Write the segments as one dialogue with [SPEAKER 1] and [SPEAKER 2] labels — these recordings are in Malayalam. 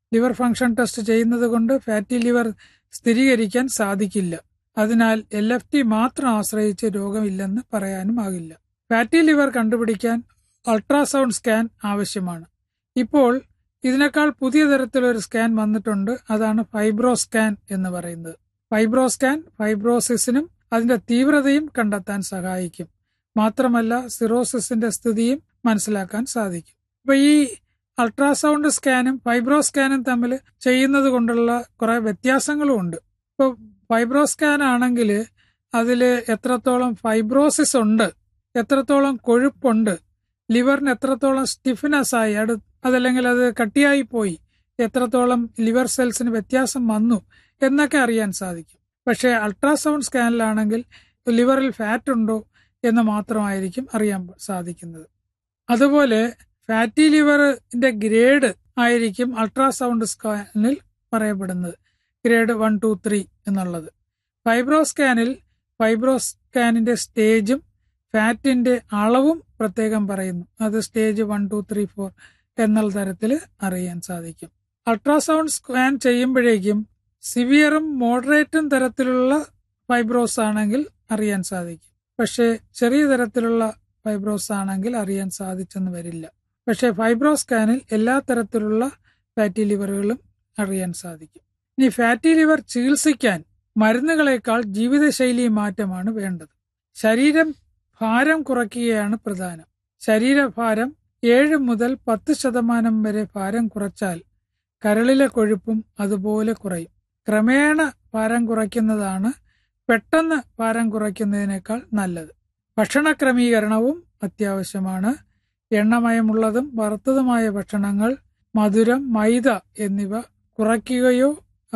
[SPEAKER 1] ലിവർ ഫംഗ്ഷൻ ടെസ്റ്റ് ചെയ്യുന്നത് കൊണ്ട് ഫാറ്റി ലിവർ സ്ഥിരീകരിക്കാൻ സാധിക്കില്ല അതിനാൽ എൽ എഫ് ടി മാത്രം ആശ്രയിച്ച് രോഗമില്ലെന്ന് പറയാനും ആകില്ല ഫാറ്റി ലിവർ കണ്ടുപിടിക്കാൻ അൾട്രാസൗണ്ട് സ്കാൻ ആവശ്യമാണ് ഇപ്പോൾ ഇതിനേക്കാൾ പുതിയ തരത്തിലൊരു സ്കാൻ വന്നിട്ടുണ്ട് അതാണ് ഫൈബ്രോ സ്കാൻ എന്ന് പറയുന്നത് ഫൈബ്രോ സ്കാൻ ഫൈബ്രോസിസിനും അതിന്റെ തീവ്രതയും കണ്ടെത്താൻ സഹായിക്കും മാത്രമല്ല സിറോസിസിന്റെ സ്ഥിതിയും മനസ്സിലാക്കാൻ സാധിക്കും അപ്പൊ ഈ അൾട്രാസൗണ്ട് സ്കാനും ഫൈബ്രോ സ്കാനും തമ്മിൽ ചെയ്യുന്നത് കൊണ്ടുള്ള കുറെ വ്യത്യാസങ്ങളും ഉണ്ട് ഇപ്പൊ ഫൈബ്രോ സ്കാൻ ആണെങ്കിൽ അതിൽ എത്രത്തോളം ഫൈബ്രോസിസ് ഉണ്ട് എത്രത്തോളം കൊഴുപ്പുണ്ട് ലിവറിന് എത്രത്തോളം സ്റ്റിഫ്നെസ് ആയി അടു അതല്ലെങ്കിൽ അത് കട്ടിയായി പോയി എത്രത്തോളം ലിവർ സെൽസിന് വ്യത്യാസം വന്നു എന്നൊക്കെ അറിയാൻ സാധിക്കും പക്ഷേ അൾട്രാസൗണ്ട് സ്കാനിലാണെങ്കിൽ ലിവറിൽ ഫാറ്റ് ഉണ്ടോ എന്ന് മാത്രമായിരിക്കും അറിയാൻ സാധിക്കുന്നത് അതുപോലെ ഫാറ്റി ലിവറിന്റെ ഗ്രേഡ് ആയിരിക്കും അൾട്രാസൗണ്ട് സ്കാനിൽ പറയപ്പെടുന്നത് ഗ്രേഡ് വൺ ടു ത്രീ എന്നുള്ളത് ഫൈബ്രോ സ്കാനിൽ ഫൈബ്രോ സ്കാനിന്റെ സ്റ്റേജും ഫാറ്റിന്റെ അളവും പ്രത്യേകം പറയുന്നു അത് stage one two three four എന്നുള്ള തരത്തിൽ അറിയാൻ സാധിക്കും അൾട്രാസൗണ്ട് സ്കാൻ ചെയ്യുമ്പോഴേക്കും സിവിയറും മോഡറേറ്റും തരത്തിലുള്ള ഫൈബ്രോസ് ആണെങ്കിൽ അറിയാൻ സാധിക്കും പക്ഷേ ചെറിയ തരത്തിലുള്ള ഫൈബ്രോസ് ആണെങ്കിൽ അറിയാൻ സാധിച്ചെന്ന് വരില്ല പക്ഷേ ഫൈബ്രോ സ്കാനിൽ എല്ലാ തരത്തിലുള്ള ഫാറ്റി ലിവറുകളും അറിയാൻ സാധിക്കും ഇനി ഫാറ്റി ലിവർ ചികിത്സിക്കാൻ മരുന്നുകളെക്കാൾ ജീവിതശൈലി മാറ്റമാണ് വേണ്ടത് ശരീരം ഭാരം കുറയ്ക്കുകയാണ് പ്രധാനം ശരീരഭാരം ഏഴ് മുതൽ പത്ത് ശതമാനം വരെ ഭാരം കുറച്ചാൽ കരളിലെ കൊഴുപ്പും അതുപോലെ കുറയും ക്രമേണ ഭാരം കുറയ്ക്കുന്നതാണ് പെട്ടെന്ന് ഭാരം കുറയ്ക്കുന്നതിനേക്കാൾ നല്ലത് ഭക്ഷണ ക്രമീകരണവും അത്യാവശ്യമാണ് എണ്ണമയമുള്ളതും വറുത്തതുമായ ഭക്ഷണങ്ങൾ മധുരം മൈദ എന്നിവ കുറയ്ക്കുകയോ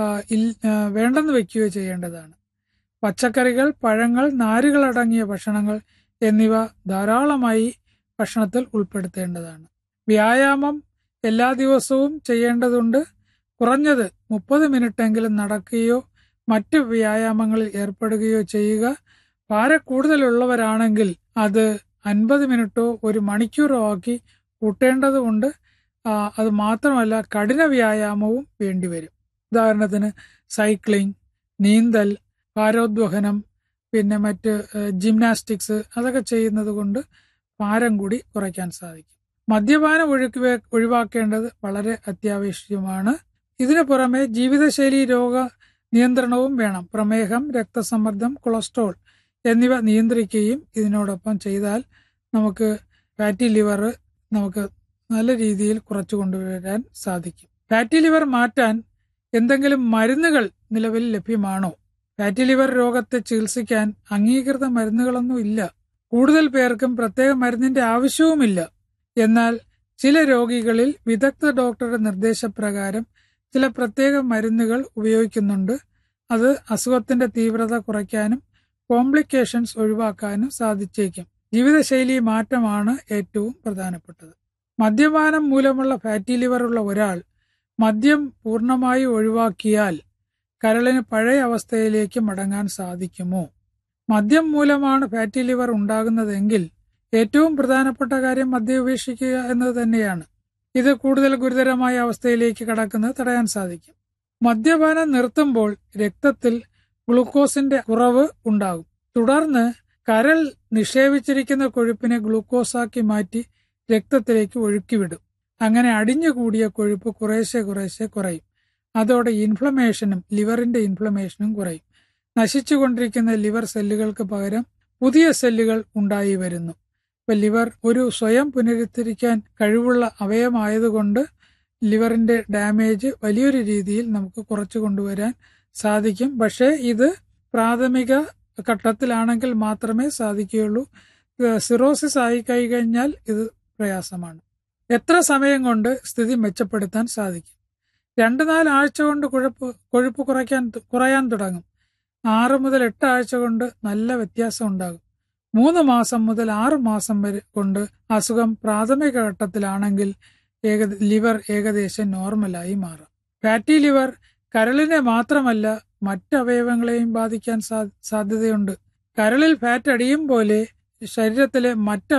[SPEAKER 1] വേണ്ടെന്ന് വെക്കുകയോ ചെയ്യേണ്ടതാണ് പച്ചക്കറികൾ പഴങ്ങൾ നാരുകൾ അടങ്ങിയ ഭക്ഷണങ്ങൾ എന്നിവ ധാരാളമായി ഭക്ഷണത്തിൽ ഉൾപ്പെടുത്തേണ്ടതാണ് വ്യായാമം എല്ലാ ദിവസവും ചെയ്യേണ്ടതുണ്ട് കുറഞ്ഞത് മുപ്പത് മിനിറ്റെങ്കിലും നടക്കുകയോ മറ്റ് വ്യായാമങ്ങളിൽ ഏർപ്പെടുകയോ ചെയ്യുക ഭാര കൂടുതലുള്ളവരാണെങ്കിൽ അത് അൻപത് മിനിറ്റോ ഒരു മണിക്കൂറോ ആക്കി കൂട്ടേണ്ടതുണ്ട് അത് മാത്രമല്ല കഠിന വ്യായാമവും വേണ്ടിവരും ഉദാഹരണത്തിന് സൈക്ലിംഗ് നീന്തൽ ഭാരോദ്വഹനം പിന്നെ മറ്റ് ജിംനാസ്റ്റിക്സ് അതൊക്കെ ചെയ്യുന്നത് കൊണ്ട് ഭാരം കൂടി കുറയ്ക്കാൻ സാധിക്കും മദ്യപാനം ഒഴുക്കി ഒഴിവാക്കേണ്ടത് വളരെ അത്യാവശ്യമാണ് ഇതിനു പുറമെ ജീവിതശൈലി രോഗ നിയന്ത്രണവും വേണം പ്രമേഹം രക്തസമ്മർദ്ദം കൊളസ്ട്രോൾ എന്നിവ നിയന്ത്രിക്കുകയും ഇതിനോടൊപ്പം ചെയ്താൽ നമുക്ക് ഫാറ്റി ലിവർ നമുക്ക് നല്ല രീതിയിൽ കുറച്ചു കൊണ്ടുവരാൻ സാധിക്കും ഫാറ്റി ലിവർ മാറ്റാൻ എന്തെങ്കിലും മരുന്നുകൾ നിലവിൽ ലഭ്യമാണോ ഫാറ്റി ലിവർ രോഗത്തെ ചികിത്സിക്കാൻ അംഗീകൃത മരുന്നുകളൊന്നും ഇല്ല കൂടുതൽ പേർക്കും പ്രത്യേക മരുന്നിന്റെ ആവശ്യവുമില്ല എന്നാൽ ചില രോഗികളിൽ വിദഗ്ധ ഡോക്ടറുടെ നിർദ്ദേശപ്രകാരം ചില പ്രത്യേക മരുന്നുകൾ ഉപയോഗിക്കുന്നുണ്ട് അത് അസുഖത്തിന്റെ തീവ്രത കുറയ്ക്കാനും കോംപ്ലിക്കേഷൻസ് ഒഴിവാക്കാനും സാധിച്ചേക്കും ജീവിതശൈലി മാറ്റമാണ് ഏറ്റവും പ്രധാനപ്പെട്ടത് മദ്യപാനം മൂലമുള്ള ഫാറ്റി ലിവർ ഉള്ള ഒരാൾ മദ്യം പൂർണ്ണമായി ഒഴിവാക്കിയാൽ കരളിന് പഴയ അവസ്ഥയിലേക്ക് മടങ്ങാൻ സാധിക്കുമോ മദ്യം മൂലമാണ് ഫാറ്റി ലിവർ ഉണ്ടാകുന്നതെങ്കിൽ ഏറ്റവും പ്രധാനപ്പെട്ട കാര്യം മദ്യം ഉപേക്ഷിക്കുക എന്നത് തന്നെയാണ് ഇത് കൂടുതൽ ഗുരുതരമായ അവസ്ഥയിലേക്ക് കടക്കുന്നത് തടയാൻ സാധിക്കും മദ്യപാനം നിർത്തുമ്പോൾ രക്തത്തിൽ ഗ്ലൂക്കോസിന്റെ കുറവ് ഉണ്ടാകും തുടർന്ന് കരൾ നിക്ഷേപിച്ചിരിക്കുന്ന കൊഴുപ്പിനെ ഗ്ലൂക്കോസാക്കി മാറ്റി രക്തത്തിലേക്ക് ഒഴുക്കിവിടും അങ്ങനെ അടിഞ്ഞുകൂടിയ കൊഴുപ്പ് കുറേശ്ശെ കുറേശ്ശെ കുറയും അതോടെ ഇൻഫ്ലമേഷനും ലിവറിന്റെ ഇൻഫ്ലമേഷനും കുറയും നശിച്ചുകൊണ്ടിരിക്കുന്ന ലിവർ സെല്ലുകൾക്ക് പകരം പുതിയ സെല്ലുകൾ ഉണ്ടായി വരുന്നു ഇപ്പൊ ലിവർ ഒരു സ്വയം പുനരുദ്ധരിക്കാൻ കഴിവുള്ള അവയമായതുകൊണ്ട് ലിവറിന്റെ ഡാമേജ് വലിയൊരു രീതിയിൽ നമുക്ക് കുറച്ചു കൊണ്ടുവരാൻ സാധിക്കും പക്ഷേ ഇത് പ്രാഥമിക ഘട്ടത്തിലാണെങ്കിൽ മാത്രമേ സാധിക്കുകയുള്ളൂ സിറോസിസ് ആയി കഴിഞ്ഞാൽ ഇത് പ്രയാസമാണ് എത്ര സമയം കൊണ്ട് സ്ഥിതി മെച്ചപ്പെടുത്താൻ സാധിക്കും രണ്ട് നാല് ആഴ്ച കൊണ്ട് കുഴപ്പ് കൊഴുപ്പ് കുറയ്ക്കാൻ കുറയാൻ തുടങ്ങും ആറ് മുതൽ എട്ട് ആഴ്ച കൊണ്ട് നല്ല വ്യത്യാസം ഉണ്ടാകും മൂന്ന് മാസം മുതൽ ആറ് മാസം വരെ കൊണ്ട് അസുഖം പ്രാഥമിക ഘട്ടത്തിലാണെങ്കിൽ ഏക ലിവർ ഏകദേശം നോർമലായി മാറും ഫാറ്റി ലിവർ കരളിനെ മാത്രമല്ല മറ്റവയവങ്ങളെയും ബാധിക്കാൻ സാധ്യതയുണ്ട് കരളിൽ ഫാറ്റ് അടിയും പോലെ ശരീരത്തിലെ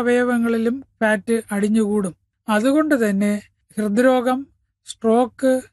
[SPEAKER 1] മറ്റവയവങ്ങളിലും ഫാറ്റ് അടിഞ്ഞുകൂടും അതുകൊണ്ട് തന്നെ ഹൃദ്രോഗം സ്ട്രോക്ക്